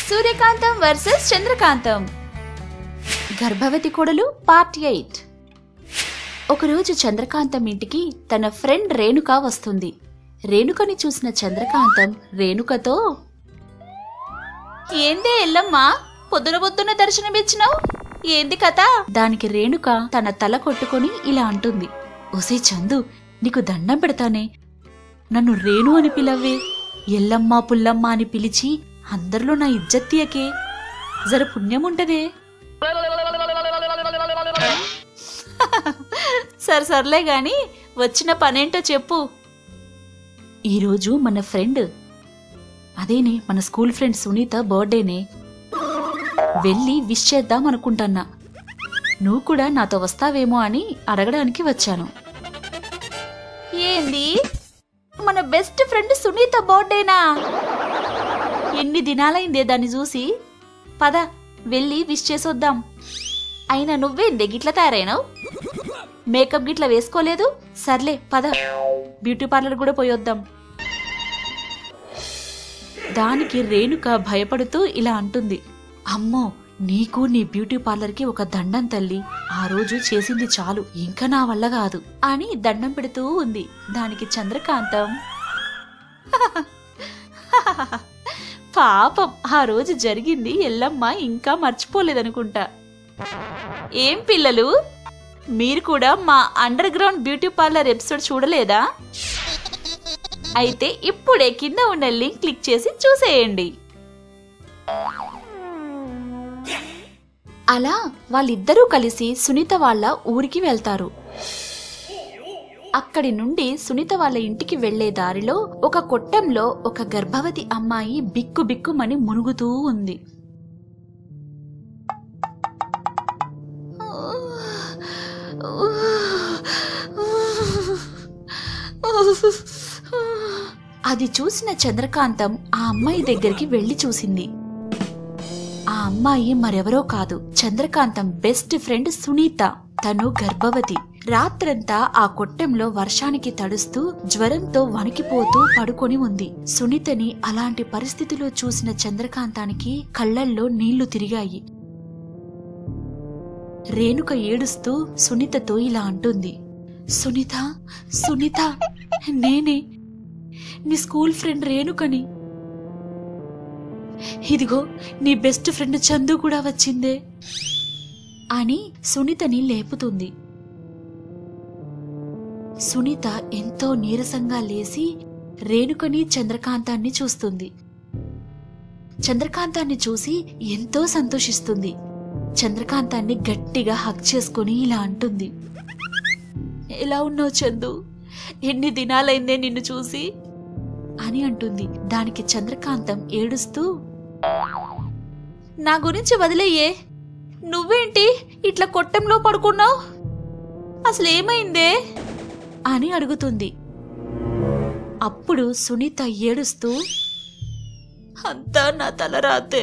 సూర్యకాంతం versus చంద్రకాంతం గర్భవతి కొడలు part eight ఒకరోజు చంద్రకాంతం ఇంటికి తన ఫ్రెండ్ రేణుక వస్తుంది రేణుకని చూసిన చంద్రకాంతం రేణుకతో ఏందే ఎల్లమ్మా పొద్దున పొద్దున దర్శనమిచ్చినావు ఏంది కథ దానికి రేణుక తన తల కొట్టుకొని ఇలా అంటుంది ఒసే చందు నీకు దండం పెడతానే నన్ను రేణు అని పిలవ్వే ఎల్లమ్మ పుల్లమ్మ అని పిలిచి అందరిలో నా ఇజ్జత్ తీయకే జర పుణ్యం ఉంటదే సరే సర్లే గాని వచ్చిన పనేంటో చెప్పు ఈరోజు మన ఫ్రెండ్ అదేనే మన స్కూల్ ఫ్రెండ్ సునీత బర్త్డేనే వెళ్ళి విష్ చేద్దాం అనుకుంటున్నా నువ్వు కూడా నాతో వస్తావేమో అని అడగడానికి వచ్చాను ఏంది మన బెస్ట్ ఫ్రెండ్ సునీత బర్త్డేనా ఎన్ని దినాలైందే దాన్ని చూసి పద వెళ్ళి విష్ చేసొద్దాం అయినా నువ్వేందే గిట్ల తయారైనావు మేకప్ గిట్ల వేసుకోలేదు సర్లే పద బ్యూటీ పార్లర్ కూడా పోయొద్దాం దానికి రేణుక భయపడుతూ ఇలా అంటుంది అమ్మో నీకు నీ బ్యూటీ పార్లర్కి ఒక దండం తల్లి ఆ రోజు చేసింది చాలు ఇంకా నా వల్ల కాదు అని దండం పెడుతూ ఉంది దానికి చంద్రకాంతం పాపం ఆ రోజు జరిగింది ఎల్లమ్మ ఇంకా మర్చిపోలేదనుకుంటా ఏం పిల్లలు మీరు కూడా మా underground beauty parlour episode చూడలేదా అయితే ఇప్పుడే కింద ఉన్న లింక్ క్లిక్ చేసి చూసేయండి అలా వాళ్ళిద్దరూ కలిసి సునీత వాళ్ళ ఊరికి వెళ్తారు అక్కడి నుండి సునీత వాళ్ళ ఇంటికి వెళ్లే దారిలో ఒక కొట్టంలో ఒక గర్భవతి అమ్మాయి బిక్కు బిక్కుమని మునుగుతూ ఉంది అది చూసిన చంద్రకాంతం ఆ అమ్మాయి దగ్గరికి వెళ్లి చూసింది ఆ అమ్మాయి మరెవరో కాదు చంద్రకాంతం బెస్ట్ ఫ్రెండ్ సునీత తను గర్భవతి రాత్రంతా ఆ కొట్టెంలో వర్షానికి తడుస్తూ జ్వరంతో వణికిపోతూ పడుకొని ఉంది సునీతని అలాంటి పరిస్థితిలో చూసిన చంద్రకాంతానికి కళ్ళల్లో నీళ్లు తిరిగాయి రేణుక ఏడుస్తూ సునీతతో ఇలా అంటుంది సునీత సునీత నేనే నీ స్కూల్ ఫ్రెండ్ రేణుకని ఇదిగో నీ బెస్ట్ ఫ్రెండ్ చందు కూడా వచ్చిందే అని సునీతని లేపుతుంది సునీత ఎంతో నీరసంగా లేచి రేణుకని చంద్రకాంతాన్ని చూస్తుంది చంద్రకాంతాన్ని చూసి ఎంతో సంతోషిస్తుంది చంద్రకాంతాన్ని గట్టిగా హక్ చేసుకుని ఇలా అంటుంది ఎలా ఉన్నావు చందు ఎన్ని దినాలైందే నిన్ను చూసి అని అంటుంది దానికి చంద్రకాంతం ఏడుస్తూ నా గురించి వదిలేయే నువ్వేంటి ఇట్లా కొట్టంలో పడుకున్నావు అసలు ఏమైందే అని అడుగుతుంది అప్పుడు సునీత ఏడుస్తూ అంతా నా తల రాతే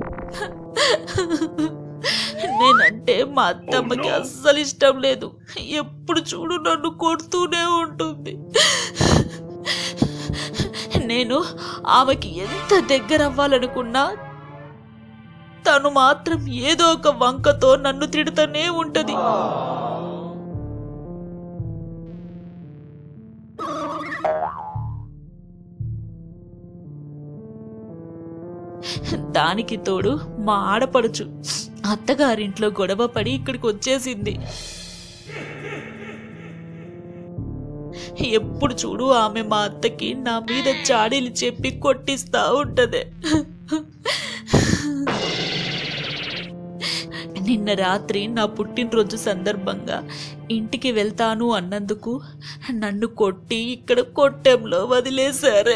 నేనంటే మా అత్తమ్మకి అస్సలు ఇష్టం లేదు ఎప్పుడు చూడు నన్ను కొడుతూనే ఉంటుంది నేను ఆమెకి ఎంత దగ్గర అవ్వాలనుకున్నా తను మాత్రం ఏదో ఒక వంకతో నన్ను తిడుతూనే ఉంటది దానికి తోడు మా ఆడపడుచు అత్తగారింట్లో గొడవ పడి ఇక్కడికి వచ్చేసింది ఎప్పుడు చూడు ఆమె మా అత్తకి నా మీద చాడీలు చెప్పి కొట్టిస్తా ఉంటదే నిన్న రాత్రి నా పుట్టినరోజు సందర్భంగా ఇంటికి వెళ్తాను అన్నందుకు నన్ను కొట్టి ఇక్కడ కొట్టెంలో వదిలేశారే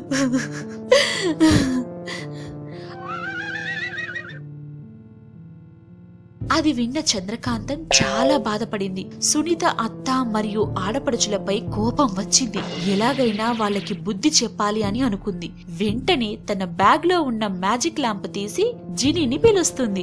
అది విన్న చంద్రకాంతం చాలా బాధపడింది సునీత అత్త మరియు ఆడపడుచులపై కోపం వచ్చింది ఎలాగైనా వాళ్ళకి బుద్ధి చెప్పాలి అని అనుకుంది వెంటనే తన బ్యాగ్ లో ఉన్న మ్యాజిక్ ల్యాంప్ తీసి జినీని పిలుస్తుంది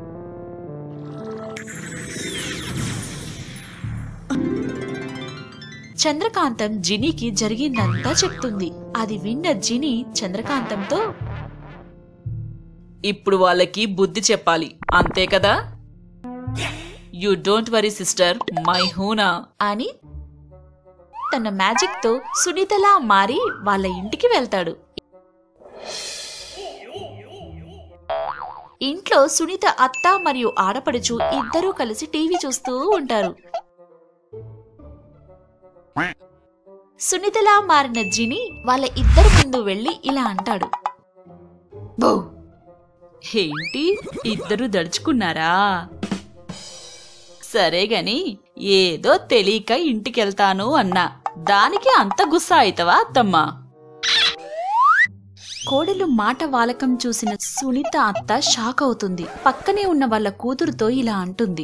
చంద్రకాంతం జినీకి జరిగిందంతా చెప్తుంది అది విన్న జిని చంద్రకాంతంతో ఇప్పుడు వాళ్ళకి బుద్ధి చెప్పాలి అంతే కదా యు డోంట్ వరీ సిస్టర్ మై హూనా అని తన మ్యాజిక్ తో సునీతలా మారి వాళ్ళ ఇంటికి వెళ్తాడు ఇంట్లో సునీత అత్త మరియు ఆడపడుచు ఇద్దరూ కలిసి టీవీ చూస్తూ ఉంటారు సునీతలా మారిన జిని వాళ్ళ ఇద్దరి ముందు వెళ్లి ఇలా అంటాడు "బో, ఏంటి ఇద్దరు దడుచుకున్నారా సరే గని ఏదో తెలియక ఇంటికెళ్తాను అన్నా దానికి అంత గుస్సా అయితవా అత్తమ్మా కోడలు మాట వాలకం చూసిన సునీత అత్త షాక్ అవుతుంది పక్కనే ఉన్న వాళ్ళ కూతురుతో ఇలా అంటుంది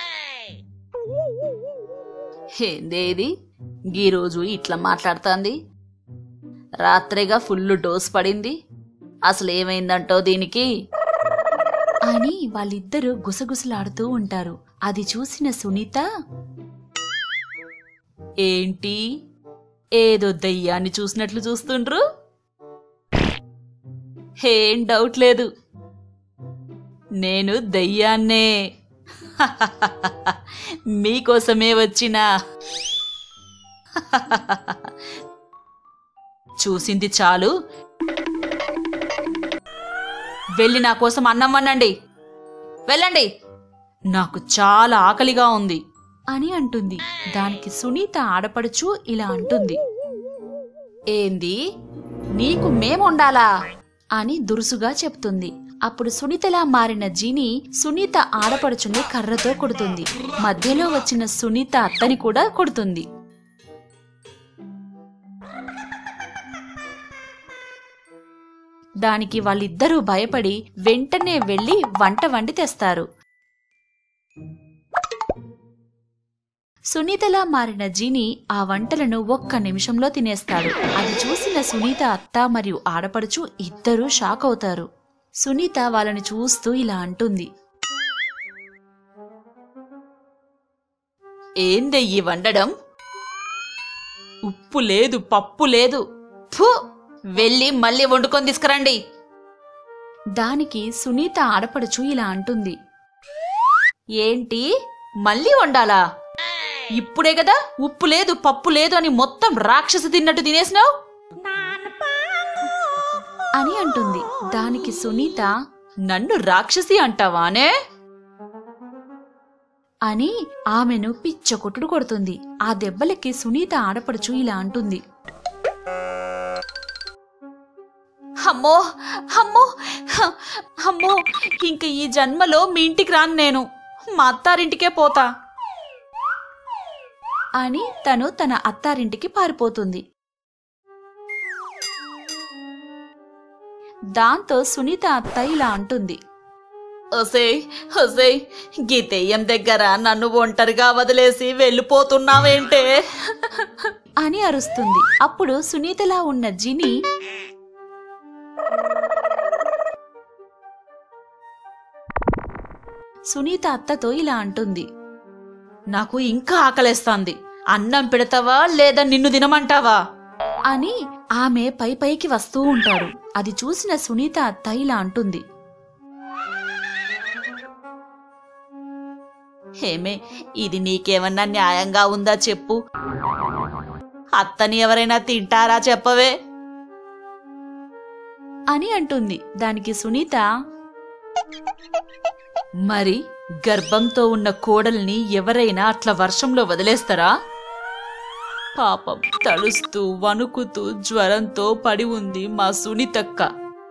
ఏందేది గీరోజు ఇట్లా మాట్లాడుతాంది రాత్రిగా ఫుల్ డోస్ పడింది అసలు ఏమైందంటో దీనికి అని వాళ్ళిద్దరూ గుసగుసలాడుతూ ఉంటారు అది చూసిన సునీత ఏంటి ఏదో దయ్యాన్ని చూసినట్లు చూస్తుండ్రు ఏం డౌట్ లేదు నేను దయ్యాన్నే మీకోసమే వచ్చినా చూసింది చాలు వెళ్ళి నా కోసం అన్నం వన్నండి వెళ్ళండి నాకు చాలా ఆకలిగా ఉంది అని అంటుంది దానికి సునీత ఆడపడుచు ఇలా అంటుంది ఏంది నీకు మేముండాలా అని దురుసుగా చెప్తుంది అప్పుడు సునీతలా మారిన జీని సునీత ఆడపడుచుని కర్రతో కొడుతుంది మధ్యలో వచ్చిన సునీత అత్తని కూడా కొడుతుంది దానికి వాళ్ళిద్దరూ భయపడి వెంటనే వెళ్లి వంట వండి తెస్తారు సునీతలా మారిన జీని ఆ వంటలను ఒక్క నిమిషంలో తినేస్తాడు అది చూసిన సునీత అత్త మరియు ఆడపడుచు ఇద్దరూ షాక్ అవుతారు సునీత వాళ్ళని చూస్తూ ఇలా అంటుంది ఏందయ్యి వండడం ఉప్పు లేదు పప్పు లేదు ఫు వెళ్ళి మళ్ళీ వండుకొని తీసుకురండి దానికి సునీత ఆడపడుచు ఇలా అంటుంది ఏంటి మళ్ళీ వండాలా ఇప్పుడే కదా ఉప్పు లేదు పప్పు లేదు అని మొత్తం రాక్షసి తిన్నట్టు తినేసినావు అని అంటుంది దానికి సునీత నన్ను రాక్షసి అంటావానే అని ఆమెను పిచ్చకొట్టుడు కొడుతుంది ఆ దెబ్బలకి సునీత ఆడపడుచు ఇలా అంటుంది అమ్మో అమ్మో హ, అమ్మో ఇంక ఈ జన్మలో మీ ఇంటికి రాను నేను మా అత్తారింటికే పోతా అని తను తన అత్తారింటికి పారిపోతుంది దాంతో సునీత అత్త ఇలా అంటుంది ఒసే ఒసే గీతేయం దగ్గర నన్ను ఒంటరిగా వదిలేసి వెళ్ళిపోతున్నావేంటే అని అరుస్తుంది అప్పుడు సునీతలా ఉన్న జిని సునీత అత్తతో ఇలా అంటుంది నాకు ఇంకా ఆకలేస్తాంది అన్నం పెడతావా లేదా నిన్ను తినమంటావా అని ఆమె పై పైకి వస్తూ ఉంటాడు అది చూసిన సునీత అత్త ఇలా అంటుంది హేమే ఇది నీకేమన్నా న్యాయంగా ఉందా చెప్పు అత్తని ఎవరైనా తింటారా చెప్పవే అని అంటుంది దానికి సునీత మరి గర్భంతో ఉన్న కోడల్ని ఎవరైనా అట్లా వర్షంలో వదిలేస్తారా పాపం తడుస్తూ వణుకుతూ జ్వరంతో పడి ఉంది మా సునీతక్క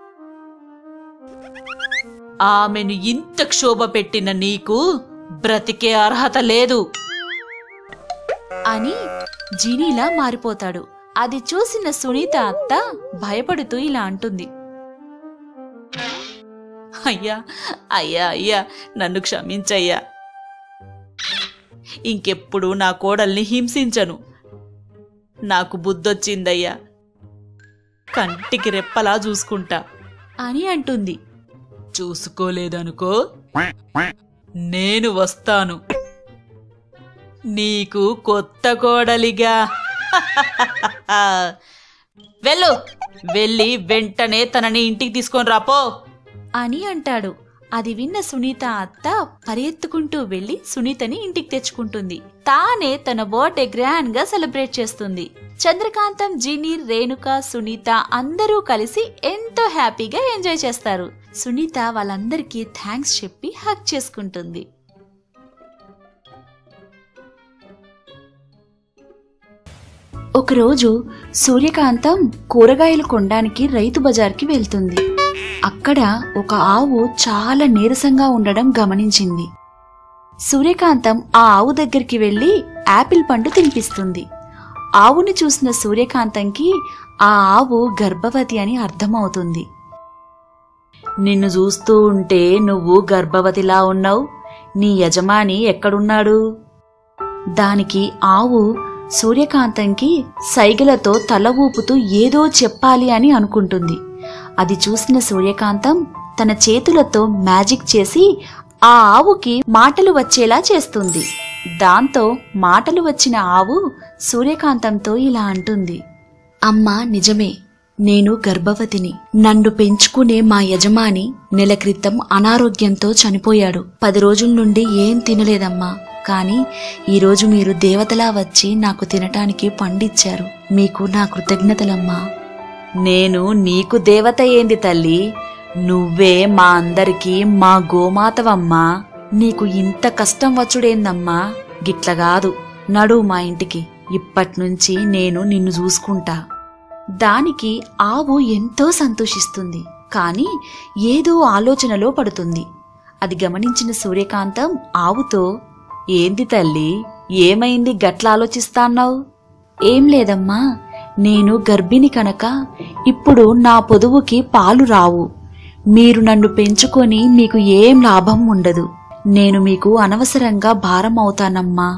ఆమెను ఇంత క్షోభ పెట్టిన నీకు బ్రతికే అర్హత లేదు అని జీనీలా మారిపోతాడు అది చూసిన సునీత అత్త భయపడుతూ ఇలా అంటుంది అయ్యా అయ్యా అయ్యా నన్ను క్షమించయ్యా ఇంకెప్పుడు నా కోడల్ని హింసించను నాకు బుద్ధొచ్చిందయ్యా కంటికి రెప్పలా చూసుకుంటా అని అంటుంది చూసుకోలేదనుకో నేను వస్తాను నీకు కొత్త కోడలిగా వెళ్ళు వెళ్ళి వెంటనే తనని ఇంటికి తీసుకొని రాపో అని అంటాడు అది విన్న సునీత అత్త పరిగెత్తుకుంటూ వెళ్లి సునీతని ఇంటికి తెచ్చుకుంటుంది తానే తన బర్త్డే గ్రాండ్ గా సెలబ్రేట్ చేస్తుంది చంద్రకాంతం జిని రేణుక సునీత అందరూ కలిసి ఎంతో హ్యాపీగా ఎంజాయ్ చేస్తారు సునీత వాళ్ళందరికీ థ్యాంక్స్ చెప్పి హక్ చేసుకుంటుంది ఒకరోజు సూర్యకాంతం కూరగాయలు కొనడానికి రైతు బజార్కి వెళ్తుంది అక్కడ ఒక ఆవు చాలా నీరసంగా ఉండడం గమనించింది సూర్యకాంతం ఆ ఆవు దగ్గరికి వెళ్లి యాపిల్ పండు తినిపిస్తుంది ఆవుని చూసిన సూర్యకాంతంకి ఆ ఆవు గర్భవతి అని అర్థమవుతుంది నిన్ను చూస్తూ ఉంటే నువ్వు గర్భవతిలా ఉన్నావు నీ యజమాని ఎక్కడున్నాడు దానికి ఆవు సూర్యకాంతంకి సైగలతో తల ఊపుతూ ఏదో చెప్పాలి అని అనుకుంటుంది అది చూసిన సూర్యకాంతం తన చేతులతో మ్యాజిక్ చేసి ఆ ఆవుకి మాటలు వచ్చేలా చేస్తుంది దాంతో మాటలు వచ్చిన ఆవు సూర్యకాంతంతో ఇలా అంటుంది అమ్మా నిజమే నేను గర్భవతిని నన్ను పెంచుకునే మా యజమాని నెల క్రితం అనారోగ్యంతో చనిపోయాడు పది రోజుల నుండి ఏం తినలేదమ్మా కానీ ఈరోజు మీరు దేవతలా వచ్చి నాకు తినటానికి పండిచ్చారు మీకు నా కృతజ్ఞతలమ్మా నేను నీకు దేవత ఏంది తల్లి నువ్వే మా అందరికీ మా గోమాతవమ్మా నీకు ఇంత కష్టం వచ్చుడేందమ్మా గిట్ల కాదు నడు మా ఇంటికి ఇప్పట్నుంచి నేను నిన్ను చూసుకుంటా దానికి ఆవు ఎంతో సంతోషిస్తుంది కాని ఏదో ఆలోచనలో పడుతుంది అది గమనించిన సూర్యకాంతం ఆవుతో ఏంది తల్లి ఏమైంది గట్ల ఆలోచిస్తాన్నావు ఏం లేదమ్మా నేను గర్భిణి కనుక ఇప్పుడు నా పొదువుకి పాలు రావు మీరు నన్ను పెంచుకొని మీకు ఏం లాభం ఉండదు నేను మీకు అనవసరంగా భారం అవుతానమ్మా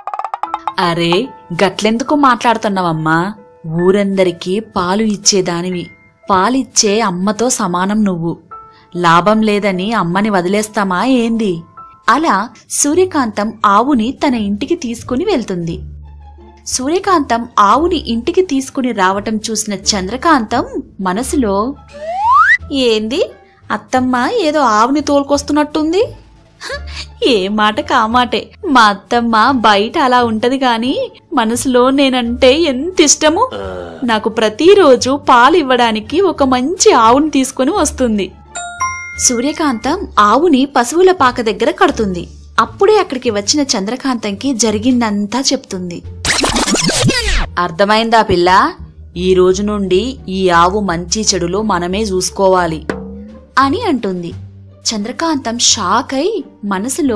అరే గట్లెందుకు మాట్లాడుతున్నావమ్మా ఊరందరికీ పాలు ఇచ్చేదానివి పాలిచ్చే అమ్మతో సమానం నువ్వు లాభం లేదని అమ్మని వదిలేస్తామా ఏంది అలా సూర్యకాంతం ఆవుని తన ఇంటికి తీసుకుని వెళ్తుంది సూర్యకాంతం ఆవుని ఇంటికి తీసుకుని రావటం చూసిన చంద్రకాంతం మనసులో ఏంది అత్తమ్మ ఏదో ఆవుని తోలుకొస్తున్నట్టుంది హ, ఏ మాట కామాటే మా అత్తమ్మ బయట అలా ఉంటది గాని మనసులో నేనంటే ఎంత ఇష్టము నాకు ప్రతిరోజు పాలు ఇవ్వడానికి ఒక మంచి ఆవుని తీసుకుని వస్తుంది సూర్యకాంతం ఆవుని పశువుల పాక దగ్గర కడుతుంది అప్పుడే అక్కడికి వచ్చిన చంద్రకాంతంకి జరిగిందంతా చెప్తుంది అర్థమైందా పిల్ల ఈ రోజు నుండి ఈ ఆవు మంచి చెడులో మనమే చూసుకోవాలి అని అంటుంది చంద్రకాంతం షాక్ అయి మనసులో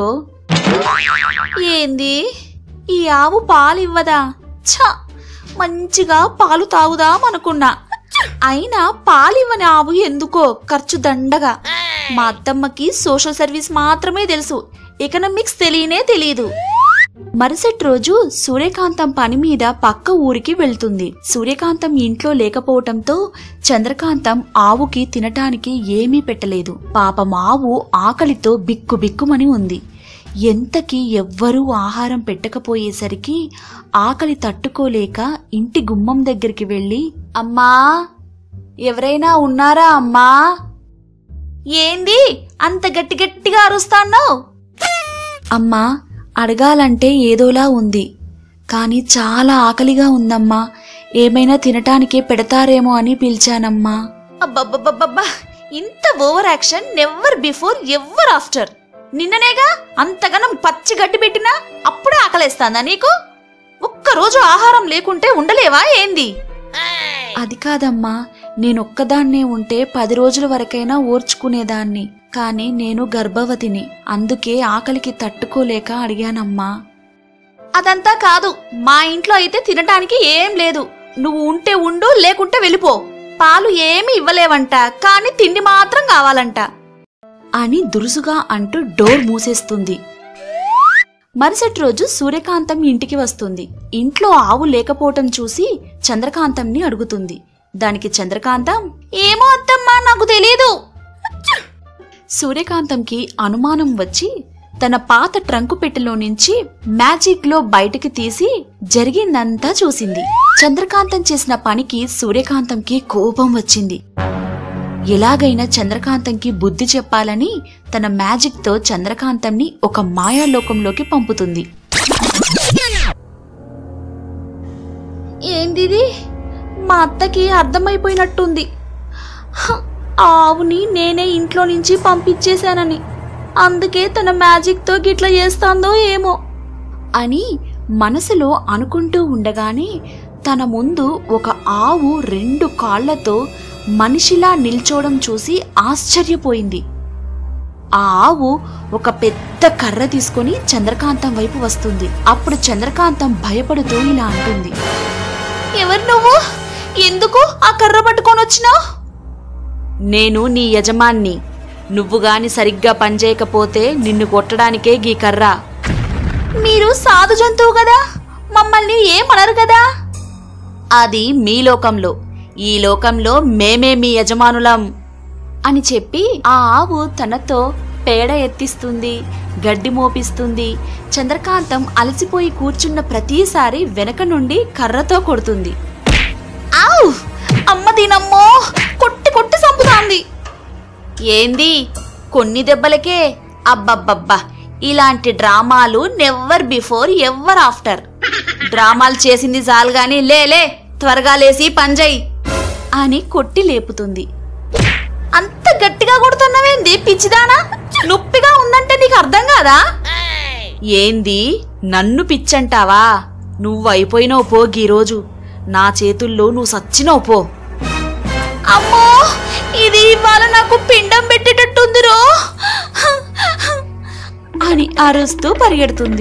ఏంది ఈ ఆవు పాలు ఇవ్వదా ఛ మంచిగా పాలు తాగుదాం అనుకున్నా అయినా పాలివ్వని ఆవు ఎందుకో ఖర్చు దండగా మా అత్తమ్మకి సోషల్ సర్వీస్ మాత్రమే తెలుసు ఎకనామిక్స్ తెలియనే తెలియదు మరుసటి రోజు సూర్యకాంతం పని మీద పక్క ఊరికి వెళ్తుంది సూర్యకాంతం ఇంట్లో లేకపోవటంతో చంద్రకాంతం ఆవుకి తినటానికి ఏమీ పెట్టలేదు పాపం ఆవు ఆకలితో బిక్కు బిక్కుమని ఉంది ఎంతకి ఎవ్వరూ ఆహారం పెట్టకపోయేసరికి ఆకలి తట్టుకోలేక ఇంటి గుమ్మం దగ్గరికి వెళ్ళి అమ్మా ఎవరైనా ఉన్నారా అమ్మా ఏంది అంత గట్టి గట్టిగా అరుస్తాన్నావు అమ్మా అడగాలంటే ఏదోలా ఉంది కానీ చాలా ఆకలిగా ఉందమ్మా ఏమైనా తినటానికే పెడతారేమో అని పిలిచానమ్మా అబ్బబ్బబ్బబ్బా ఇంత over action never before ever after నిన్ననేగా అంతగనం పచ్చి గడ్డి పెట్టినా అప్పుడే ఆకలేస్తాందా నీకు ఒక్కరోజు ఆహారం లేకుంటే ఉండలేవా ఏంది అది కాదమ్మా నేనొక్కదాన్నే ఉంటే పది రోజుల వరకైనా ఓర్చుకునేదాన్ని కానీ నేను గర్భవతిని అందుకే ఆకలికి తట్టుకోలేక అడిగానమ్మా అదంతా కాదు మా ఇంట్లో అయితే తినటానికి ఏం లేదు నువ్వు ఉంటే ఉండు లేకుంటే వెళ్ళిపో పాలు ఏమీ ఇవ్వలేవంట కానీ తిండి మాత్రం కావాలంట అని దురుసుగా అంటూ డోర్ మూసేస్తుంది మరుసటి రోజు సూర్యకాంతం ఇంటికి వస్తుంది ఇంట్లో ఆవు లేకపోవటం చూసి చంద్రకాంతంని అడుగుతుంది దానికి చంద్రకాంతం ఏమో అత్తమ్మా నాకు తెలియదు సూర్యకాంతంకి అనుమానం వచ్చి తన పాత ట్రంకు పెట్టెలో నుంచి మ్యాజిక్ లో బయటికి తీసి జరిగిందంతా చూసింది చంద్రకాంతం చేసిన పనికి సూర్యకాంతంకి కోపం వచ్చింది ఎలాగైనా చంద్రకాంతంకి బుద్ధి చెప్పాలని తన మ్యాజిక్తో చంద్రకాంతంని ఒక మాయాలోకంలోకి పంపుతుంది ఏందిది మా అత్తకి అర్థమైపోయినట్టుంది హ, ఆ ఆవుని నేనే ఇంట్లో నుంచి పంపించేశానని అందుకే తన మ్యాజిక్తో గిట్లా చేస్తాందో ఏమో అని మనసులో అనుకుంటూ ఉండగానే తన ముందు ఒక ఆవు రెండు కాళ్లతో మనిషిలా నిల్చోవడం చూసి ఆశ్చర్యపోయింది ఆ ఆవు ఒక పెద్ద కర్ర తీసుకొని చంద్రకాంతం వైపు వస్తుంది అప్పుడు చంద్రకాంతం భయపడుతూ ఇలా అంటుంది ఎవరు నువ్వు ఎందుకు ఆ కర్ర పట్టుకొని వచ్చినావు నేను నీ యజమాన్ని నువ్వు గాని సరిగ్గా పనిచేయకపోతే నిన్ను కొట్టడానికే గీ కర్ర మీరు సాధు జంతువు కదా మమ్మల్ని ఏమనరు కదా అది మీ లోకంలో ఈ లోకంలో మేమే మీ యజమానులం అని చెప్పి ఆ ఆవు తనతో పేడ ఎత్తిస్తుంది గడ్డి మోపిస్తుంది చంద్రకాంతం అలసిపోయి కూర్చున్న ప్రతిసారి వెనక నుండి కర్రతో కొడుతుంది ఆవ్ అమ్మ దీనమ్మో కొట్టి కొట్టి చంపుతాంది ఏంది కొన్ని దెబ్బలకే అబ్బబ్బబ్బా ఇలాంటి డ్రామాలు నెవర్ బిఫోర్ ఎవర్ ఆఫ్టర్ డ్రామాలు చేసింది చాలు గాని లేలే త్వరగా లేసి పంజయ్ అని కొట్టి లేపుతుంది అంత గట్టిగా కొడుతున్నావేంది పిచ్చిదానా నొప్పిగా ఉందంటే నీకు అర్థం కాదా ఏంది నన్ను పిచ్చంటావా నువ్వు అయిపోయినావు పో గీరోజు నా చేతుల్లో నువ్వు సచ్చినావు పో అమ్మో ఇది ఇవాళ నాకు పిండం పెట్టేటట్టుందిరో అని అరుస్తూ పరిగెడుతుంది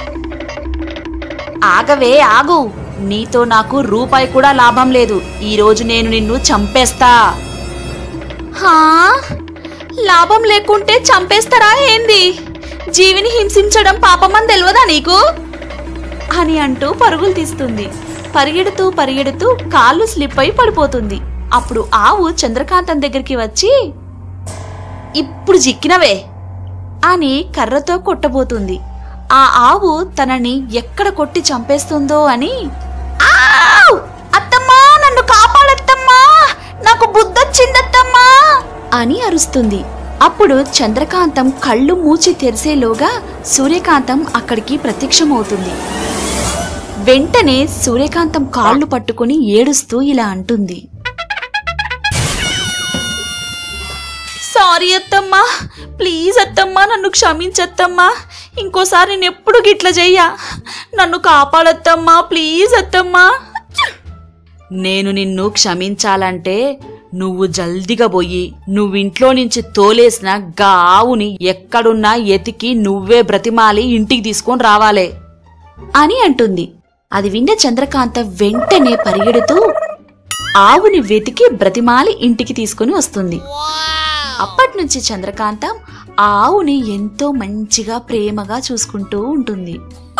ఆగవే ఆగు నీతో నాకు రూపాయి కూడా లాభం లేదు ఈ రోజు నేను నిన్ను చంపేస్తా హా లాభం లేకుంటే చంపేస్తారా ఏంది జీవిని హింసించడం పాపమని తెలియదా నీకు అని అంటూ పరుగులు తీస్తుంది పరిగెడుతూ పరిగెడుతూ కాళ్ళు స్లిప్ అయి పడిపోతుంది అప్పుడు ఆవు చంద్రకాంతం దగ్గరికి వచ్చి ఇప్పుడు చిక్కినవే అని కర్రతో కొట్టబోతుంది ఆ ఆవు తనని ఎక్కడ కొట్టి చంపేస్తుందో అని "ఆవ్! అత్తమ్మా నన్ను కాపాడత్తమ్మా నాకు బుద్ధొచ్చిందత్తమ్మా అని అరుస్తుంది అప్పుడు చంద్రకాంతం కళ్ళు మూచి తెరిసేలోగా సూర్యకాంతం అక్కడికి ప్రత్యక్షమవుతుంది వెంటనే సూర్యకాంతం కాళ్ళు పట్టుకుని ఏడుస్తూ ఇలా అంటుంది సారీ అత్తమ్మా ప్లీజ్ అత్తమ్మా నన్ను క్షమించత్తమ్మా ఇంకోసారి నేను ఎప్పుడు గిట్ల చెయ్యా నన్ను కాపాడత్తమ్మా ప్లీజ్ అత్తమ్మా నేను నిన్ను క్షమించాలంటే నువ్వు జల్దిగా పోయి నువ్వింట్లో నుంచి తోలేసిన గా ఆవుని ఎక్కడున్నా ఎతికి నువ్వే బ్రతిమాలి ఇంటికి తీసుకొని రావాలే అని అంటుంది అది విన్న చంద్రకాంత వెంటనే పరిగెడుతూ ఆవుని వెతికి బ్రతిమాలి ఇంటికి తీసుకుని వస్తుంది అప్పటి నుంచి చంద్రకాంతం ఆ ఆవుని ఎంతో మంచిగా ప్రేమగా చూసుకుంటూ ఉంటుంది